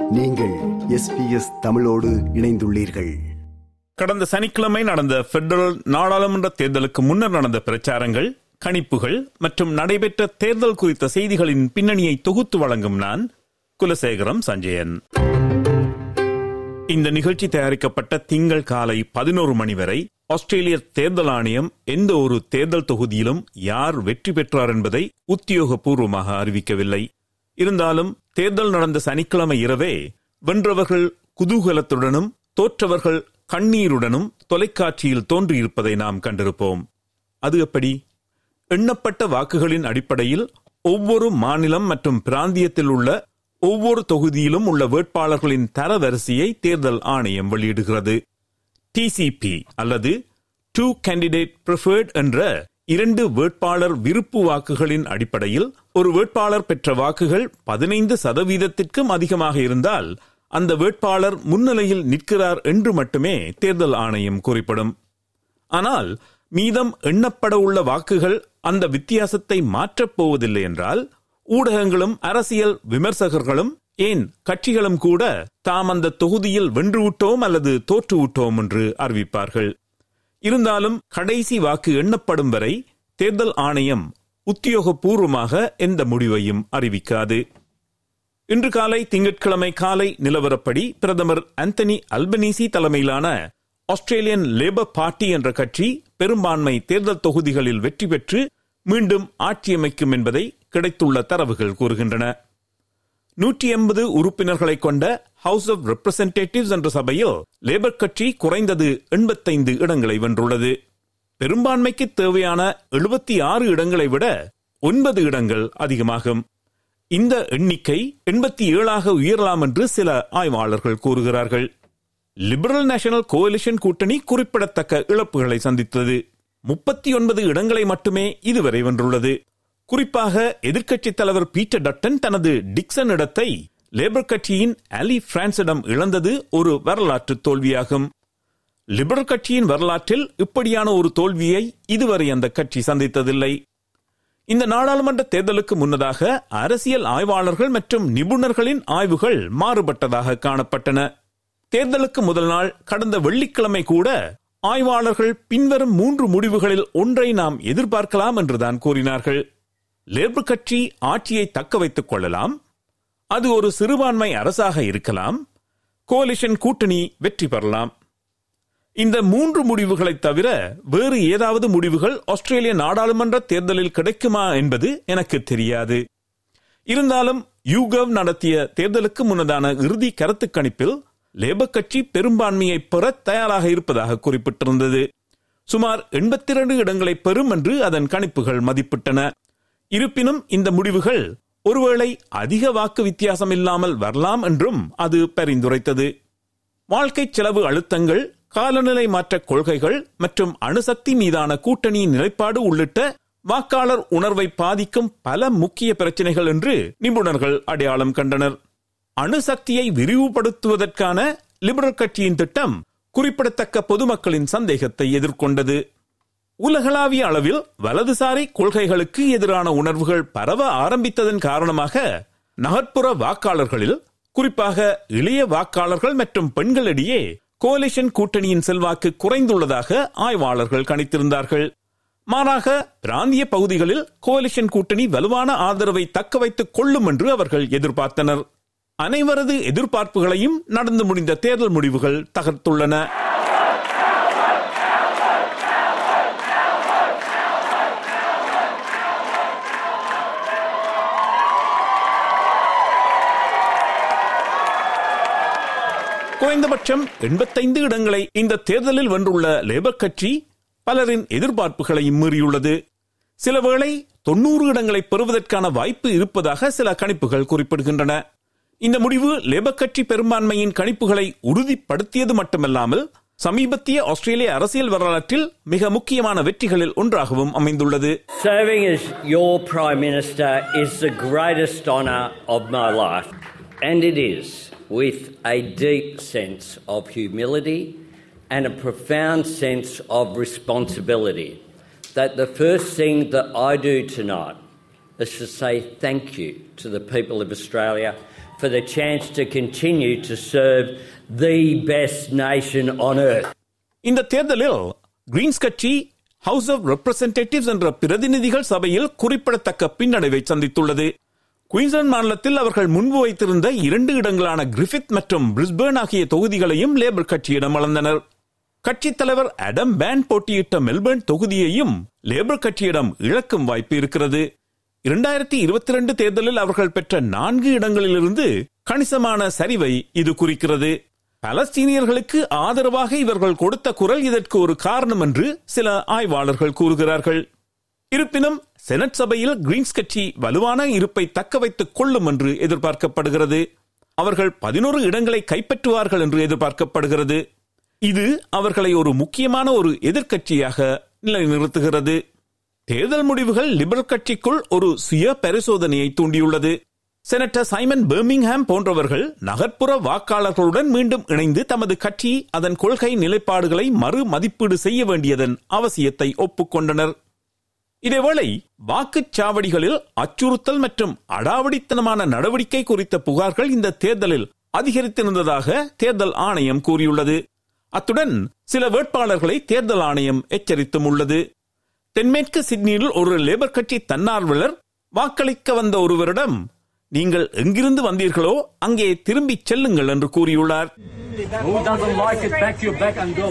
நீங்கள் எஸ்பிஎஸ் தமிழோடு இணைந்துள்ளீர்கள் கடந்த சனிக்கிழமை நடந்த பெடரல் நாடாளுமன்ற தேர்தலுக்கு முன்னர் நடந்த பிரச்சாரங்கள் கணிப்புகள் மற்றும் நடைபெற்ற தேர்தல் குறித்த செய்திகளின் பின்னணியை தொகுத்து வழங்கும் நான் குலசேகரம் சஞ்சயன் இந்த நிகழ்ச்சி தயாரிக்கப்பட்ட திங்கள் காலை பதினோரு மணி வரை ஆஸ்திரேலிய தேர்தல் ஆணையம் எந்த ஒரு தேர்தல் தொகுதியிலும் யார் வெற்றி பெற்றார் என்பதை உத்தியோகபூர்வமாக அறிவிக்கவில்லை இருந்தாலும் தேர்தல் நடந்த சனிக்கிழமை இரவே வென்றவர்கள் குதூகலத்துடனும் தோற்றவர்கள் கண்ணீருடனும் தொலைக்காட்சியில் தோன்றியிருப்பதை நாம் கண்டிருப்போம் அது எப்படி எண்ணப்பட்ட வாக்குகளின் அடிப்படையில் ஒவ்வொரு மாநிலம் மற்றும் பிராந்தியத்தில் உள்ள ஒவ்வொரு தொகுதியிலும் உள்ள வேட்பாளர்களின் தரவரிசையை தேர்தல் ஆணையம் வெளியிடுகிறது டிசிபி அல்லது டூ கேண்டிடேட் ப்ரிஃபர்ட் என்ற இரண்டு வேட்பாளர் விருப்பு வாக்குகளின் அடிப்படையில் ஒரு வேட்பாளர் பெற்ற வாக்குகள் பதினைந்து சதவீதத்திற்கும் அதிகமாக இருந்தால் அந்த வேட்பாளர் முன்னிலையில் நிற்கிறார் என்று மட்டுமே தேர்தல் ஆணையம் குறிப்பிடும் ஆனால் மீதம் எண்ணப்பட உள்ள வாக்குகள் அந்த வித்தியாசத்தை மாற்றப் போவதில்லை என்றால் ஊடகங்களும் அரசியல் விமர்சகர்களும் ஏன் கட்சிகளும் கூட தாம் அந்த தொகுதியில் வென்றுவிட்டோம் அல்லது தோற்றுவிட்டோம் என்று அறிவிப்பார்கள் இருந்தாலும் கடைசி வாக்கு எண்ணப்படும் வரை தேர்தல் ஆணையம் உத்தியோகபூர்வமாக எந்த முடிவையும் அறிவிக்காது இன்று காலை திங்கட்கிழமை காலை நிலவரப்படி பிரதமர் அந்தனி அல்பனீசி தலைமையிலான ஆஸ்திரேலியன் லேபர் பார்ட்டி என்ற கட்சி பெரும்பான்மை தேர்தல் தொகுதிகளில் வெற்றி பெற்று மீண்டும் ஆட்சியமைக்கும் என்பதை கிடைத்துள்ள தரவுகள் கூறுகின்றன நூற்றி எண்பது உறுப்பினர்களை கொண்ட ஹவுஸ் ஆஃப் ரெப்ரசன்டேட்டிவ்ஸ் என்ற சபையில் லேபர் கட்சி குறைந்தது எண்பத்தைந்து இடங்களை வென்றுள்ளது பெரும்பான்மைக்கு தேவையான எழுபத்தி ஆறு இடங்களை விட ஒன்பது இடங்கள் அதிகமாகும் இந்த எண்ணிக்கை எண்பத்தி ஏழாக உயரலாம் என்று சில ஆய்வாளர்கள் கூறுகிறார்கள் லிபரல் நேஷனல் கோலிஷன் கூட்டணி குறிப்பிடத்தக்க இழப்புகளை சந்தித்தது முப்பத்தி ஒன்பது இடங்களை மட்டுமே இதுவரை வென்றுள்ளது குறிப்பாக எதிர்க்கட்சித் தலைவர் பீட்டர் டட்டன் தனது டிக்சன் இடத்தை லேபர் கட்சியின் அலி பிரான்சிடம் இழந்தது ஒரு வரலாற்று தோல்வியாகும் லிபரல் கட்சியின் வரலாற்றில் இப்படியான ஒரு தோல்வியை இதுவரை அந்த கட்சி சந்தித்ததில்லை இந்த நாடாளுமன்ற தேர்தலுக்கு முன்னதாக அரசியல் ஆய்வாளர்கள் மற்றும் நிபுணர்களின் ஆய்வுகள் மாறுபட்டதாக காணப்பட்டன தேர்தலுக்கு முதல் நாள் கடந்த வெள்ளிக்கிழமை கூட ஆய்வாளர்கள் பின்வரும் மூன்று முடிவுகளில் ஒன்றை நாம் எதிர்பார்க்கலாம் என்றுதான் கூறினார்கள் லேபர் கட்சி ஆட்சியை தக்க வைத்துக் கொள்ளலாம் அது ஒரு சிறுபான்மை அரசாக இருக்கலாம் கோலிஷன் கூட்டணி வெற்றி பெறலாம் இந்த மூன்று முடிவுகளை தவிர வேறு ஏதாவது முடிவுகள் ஆஸ்திரேலிய நாடாளுமன்ற தேர்தலில் கிடைக்குமா என்பது எனக்கு தெரியாது இருந்தாலும் யூகவ் நடத்திய தேர்தலுக்கு முன்னதான இறுதி கருத்து கணிப்பில் லேபர் கட்சி பெரும்பான்மையை பெற தயாராக இருப்பதாக குறிப்பிட்டிருந்தது சுமார் எண்பத்தி இரண்டு இடங்களை பெறும் என்று அதன் கணிப்புகள் மதிப்பிட்டன இருப்பினும் இந்த முடிவுகள் ஒருவேளை அதிக வாக்கு வித்தியாசம் இல்லாமல் வரலாம் என்றும் அது பரிந்துரைத்தது வாழ்க்கை செலவு அழுத்தங்கள் காலநிலை மாற்ற கொள்கைகள் மற்றும் அணுசக்தி மீதான கூட்டணியின் நிலைப்பாடு உள்ளிட்ட வாக்காளர் உணர்வை பாதிக்கும் பல முக்கிய பிரச்சனைகள் என்று நிபுணர்கள் அடையாளம் கண்டனர் அணுசக்தியை விரிவுபடுத்துவதற்கான லிபரல் கட்சியின் திட்டம் குறிப்பிடத்தக்க பொதுமக்களின் சந்தேகத்தை எதிர்கொண்டது உலகளாவிய அளவில் வலதுசாரி கொள்கைகளுக்கு எதிரான உணர்வுகள் பரவ ஆரம்பித்ததன் காரணமாக நகர்ப்புற வாக்காளர்களில் குறிப்பாக இளைய வாக்காளர்கள் மற்றும் பெண்களிடையே கோலிஷன் கூட்டணியின் செல்வாக்கு குறைந்துள்ளதாக ஆய்வாளர்கள் கணித்திருந்தார்கள் மாறாக பிராந்திய பகுதிகளில் கோலிஷன் கூட்டணி வலுவான ஆதரவை தக்க வைத்துக் கொள்ளும் என்று அவர்கள் எதிர்பார்த்தனர் அனைவரது எதிர்பார்ப்புகளையும் நடந்து முடிந்த தேர்தல் முடிவுகள் தகர்த்துள்ளன குறைந்தபட்சம் எண்பத்தைந்து இடங்களை இந்த தேர்தலில் வென்றுள்ள லேபர் கட்சி பலரின் எதிர்பார்ப்புகளையும் மீறியுள்ளது சிலவேளை தொன்னூறு இடங்களை பெறுவதற்கான வாய்ப்பு இருப்பதாக சில கணிப்புகள் குறிப்பிடுகின்றன இந்த முடிவு லேபர் கட்சி பெரும்பான்மையின் கணிப்புகளை உறுதிப்படுத்தியது மட்டுமல்லாமல் சமீபத்திய ஆஸ்திரேலிய அரசியல் வரலாற்றில் மிக முக்கியமான வெற்றிகளில் ஒன்றாகவும் அமைந்துள்ளது Serving as your Prime Minister is the greatest honour of my life, and it is with a deep sense of humility and a profound sense of responsibility that the first thing that I do tonight is to say thank you to the people of Australia for the chance to continue to serve the best nation on earth. இந்த தேர்தலில் Green's கட்சி house of representatives என்ற பிரதிநிதிகள் சபையில் குறிப்பிடத்தக்க பின்னடைவை சந்தித்துள்ளது Queensland மாநிலத்தில் அவர்கள் முன்பு வைத்திருந்த இரண்டு இடங்களான கிரிஃபித் மற்றும் பிரிஸ்பேர்ன் ஆகிய தொகுதிகளையும் லேபர் கட்சியிடம் வளர்ந்தனர் கட்சித் தலைவர் அடம் பேன் போட்டியிட்ட மெல்பர்ன் தொகுதியையும் லேபர் கட்சியிடம் இழக்கும் வாய்ப்பு இருக்கிறது இரண்டாயிரத்தி இருபத்தி ரெண்டு தேர்தலில் அவர்கள் பெற்ற நான்கு இடங்களிலிருந்து கணிசமான சரிவை இது குறிக்கிறது பலஸ்தீனியர்களுக்கு ஆதரவாக இவர்கள் கொடுத்த குரல் இதற்கு ஒரு காரணம் என்று சில ஆய்வாளர்கள் கூறுகிறார்கள் இருப்பினும் செனட் சபையில் கிரீன்ஸ் கட்சி வலுவான இருப்பை தக்க வைத்துக் கொள்ளும் என்று எதிர்பார்க்கப்படுகிறது அவர்கள் பதினோரு இடங்களை கைப்பற்றுவார்கள் என்று எதிர்பார்க்கப்படுகிறது இது அவர்களை ஒரு முக்கியமான ஒரு எதிர்க்கட்சியாக நிலைநிறுத்துகிறது தேர்தல் முடிவுகள் லிபரல் கட்சிக்குள் ஒரு சுய பரிசோதனையை தூண்டியுள்ளது செனட்டர் சைமன் பெர்மிங்ஹாம் போன்றவர்கள் நகர்ப்புற வாக்காளர்களுடன் மீண்டும் இணைந்து தமது கட்சி அதன் கொள்கை நிலைப்பாடுகளை மறு மதிப்பீடு செய்ய வேண்டியதன் அவசியத்தை ஒப்புக்கொண்டனர் இதேவேளை வாக்குச்சாவடிகளில் அச்சுறுத்தல் மற்றும் அடாவடித்தனமான நடவடிக்கை குறித்த புகார்கள் இந்த தேர்தலில் அதிகரித்திருந்ததாக தேர்தல் ஆணையம் கூறியுள்ளது அத்துடன் சில வேட்பாளர்களை தேர்தல் ஆணையம் எச்சரித்தும் உள்ளது தென்மேற்கு சிட்னியில் ஒரு லேபர் கட்சி தன்னார்வலர் வாக்களிக்க வந்த ஒருவரிடம் நீங்கள் எங்கிருந்து வந்தீர்களோ அங்கே திரும்பிச் செல்லுங்கள் என்று கூறியுள்ளார் Who doesn't like it, back your back and go.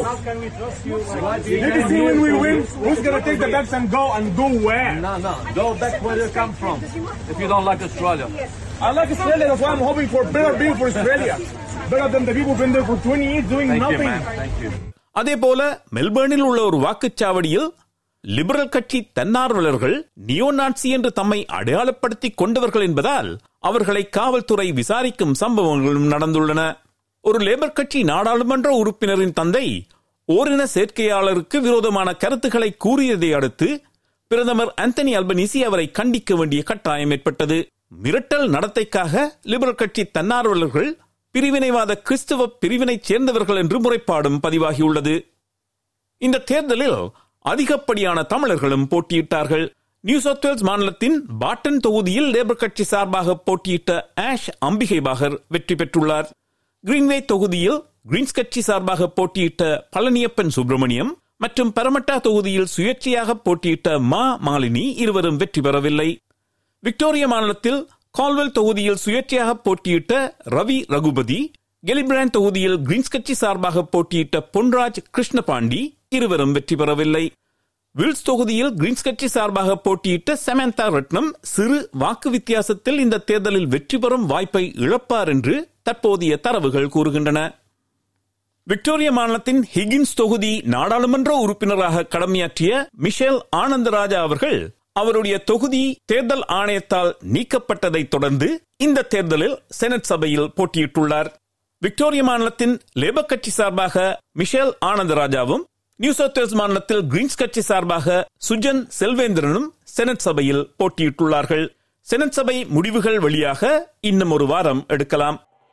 Let us see when we win. Who's gonna take the bags and go and go where? No, no, go back where you come from. If you don't like Australia. I like Australia. That's why I'm hoping for better people for Australia. Better than the people who've been there for 20 years doing Thank you, nothing. man. Thank you. அதேபோல மெல்பர்னில் உள்ள ஒரு வாக்குச்சாவடியில் liberal கட்சி தன்னார்வலர்கள் நியோநாட்சி என்று தம்மை அடையாளப்படுத்திக் கொண்டவர்கள் என்பதால் அவர்களை காவல்துறை விசாரிக்கும் சம்பவங்களும் நடந்துள்ளன ஒரு லேபர் கட்சி நாடாளுமன்ற உறுப்பினரின் தந்தை ஓரின சேர்க்கையாளருக்கு விரோதமான கருத்துக்களை கூறியதை அடுத்து பிரதமர் ஆந்தனி அல்பனீசி அவரை கண்டிக்க வேண்டிய கட்டாயம் ஏற்பட்டது மிரட்டல் நடத்தைக்காக லிபரல் கட்சி தன்னார்வலர்கள் பிரிவினைவாத கிறிஸ்தவ பிரிவினைச் சேர்ந்தவர்கள் என்று முறைப்பாடும் பதிவாகியுள்ளது இந்த தேர்தலில் அதிகப்படியான தமிழர்களும் போட்டியிட்டார்கள் நியூ சவுத் வேல்ஸ் மாநிலத்தின் பாட்டன் தொகுதியில் லேபர் கட்சி சார்பாக போட்டியிட்ட ஆஷ் அம்பிகை பாகர் வெற்றி பெற்றுள்ளார் கிரீன்வே தொகுதியில் கிரீன்ஸ் கட்சி சார்பாக போட்டியிட்ட பழனியப்பன் சுப்பிரமணியம் மற்றும் பரமட்டா தொகுதியில் சுயேட்சையாக போட்டியிட்ட மா மாலினி இருவரும் வெற்றி பெறவில்லை விக்டோரியா மாநிலத்தில் கால்வெல் தொகுதியில் சுயேட்சையாக போட்டியிட்ட ரவி ரகுபதி கெலிபிராண்ட் தொகுதியில் கிரீன்ஸ் கட்சி சார்பாக போட்டியிட்ட பொன்ராஜ் கிருஷ்ணபாண்டி இருவரும் வெற்றி பெறவில்லை வில்ஸ் தொகுதியில் கிரீன்ஸ் கட்சி சார்பாக போட்டியிட்ட சமந்தா ரட்னம் சிறு வாக்கு வித்தியாசத்தில் இந்த தேர்தலில் வெற்றி பெறும் வாய்ப்பை இழப்பார் என்று தற்போதைய தரவுகள் கூறுகின்றன விக்டோரியா மாநிலத்தின் ஹிகின்ஸ் தொகுதி நாடாளுமன்ற உறுப்பினராக கடமையாற்றிய மிஷேல் ஆனந்தராஜா அவர்கள் அவருடைய தொகுதி தேர்தல் ஆணையத்தால் நீக்கப்பட்டதை தொடர்ந்து இந்த தேர்தலில் செனட் சபையில் போட்டியிட்டுள்ளார் விக்டோரியா மாநிலத்தின் லேபர் கட்சி சார்பாக மிஷேல் ஆனந்தராஜாவும் நியூ சவுத் வேல்ஸ் மாநிலத்தில் கிரீன்ஸ் கட்சி சார்பாக சுஜன் செல்வேந்திரனும் செனட் சபையில் போட்டியிட்டுள்ளார்கள் செனட் சபை முடிவுகள் வழியாக இன்னும் ஒரு வாரம் எடுக்கலாம்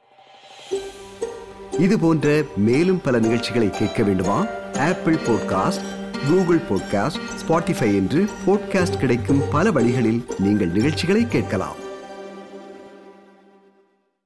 இது போன்ற மேலும் பல நிகழ்ச்சிகளை கேட்க வேண்டுமா Apple podcast Google podcast Spotify என்று பாட்காஸ்ட் கிடைக்கும் பல வழிகளில் நீங்கள் நிகழ்ச்சிகளை கேட்கலாம்